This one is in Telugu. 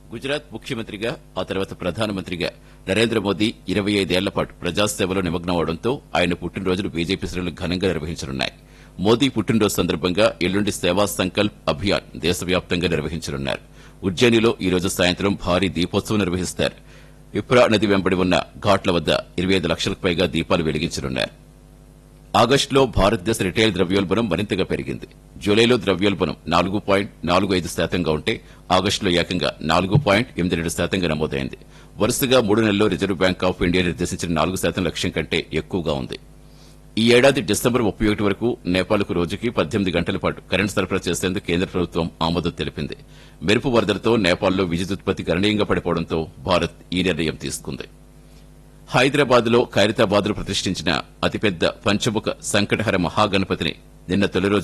గుజరాత్ ముఖ్యమంత్రిగా ఆ తర్వాత ప్రధానమంత్రిగా నరేంద్ర మోదీ ఇరవై ఐదేళ్ల పాటు ప్రజాసేవలో నిమగ్నమవడంతో ఆయన పుట్టినరోజును బీజేపీ శ్రేణులు ఘనంగా నిర్వహించనున్నాయి మోదీ పుట్టినరోజు సందర్భంగా ఎల్లుండి సేవా సంకల్ప్ అభియాన్ దేశవ్యాప్తంగా నిర్వహించనున్నారు ఉజ్జయినిలో ఈ రోజు సాయంత్రం భారీ దీపోత్సవం నిర్వహిస్తారు విప్రా నది వెంబడి ఉన్న ఘాట్ల వద్ద ఇరవై ఐదు లక్షలకు పైగా దీపాలు వెలిగించనున్నారు ఆగస్టులో భారతదేశ రిటైల్ ద్రవ్యోల్బణం మరింతగా పెరిగింది జూలైలో ద్రవ్యోల్బణం నాలుగు పాయింట్ నాలుగు ఐదు శాతంగా ఉంటే ఆగస్టులో ఏకంగా నాలుగు పాయింట్ ఎనిమిది రెండు శాతంగా నమోదైంది వరుసగా మూడు నెలల్లో రిజర్వ్ బ్యాంక్ ఆఫ్ ఇండియా నిర్దేశించిన నాలుగు శాతం లక్ష్యం కంటే ఎక్కువగా ఉంది ఈ ఏడాది డిసెంబర్ ముప్పై ఒకటి వరకు నేపాల్కు రోజుకి పద్దెనిమిది గంటల పాటు కరెంటు సరఫరా చేసేందుకు కేంద్ర ప్రభుత్వం ఆమోదం తెలిపింది మెరుపు వరదలతో నేపాల్లో విద్యుత్ ఉత్పత్తి గణనీయంగా పడిపోవడంతో భారత్ ఈ నిర్ణయం తీసుకుంది హైదరాబాద్ లో ఖైరతాబాద్ లో ప్రతిష్ఠించిన అతిపెద్ద పంచముఖ సంకటహర మహాగణపతిని నిన్న తొలి రోజు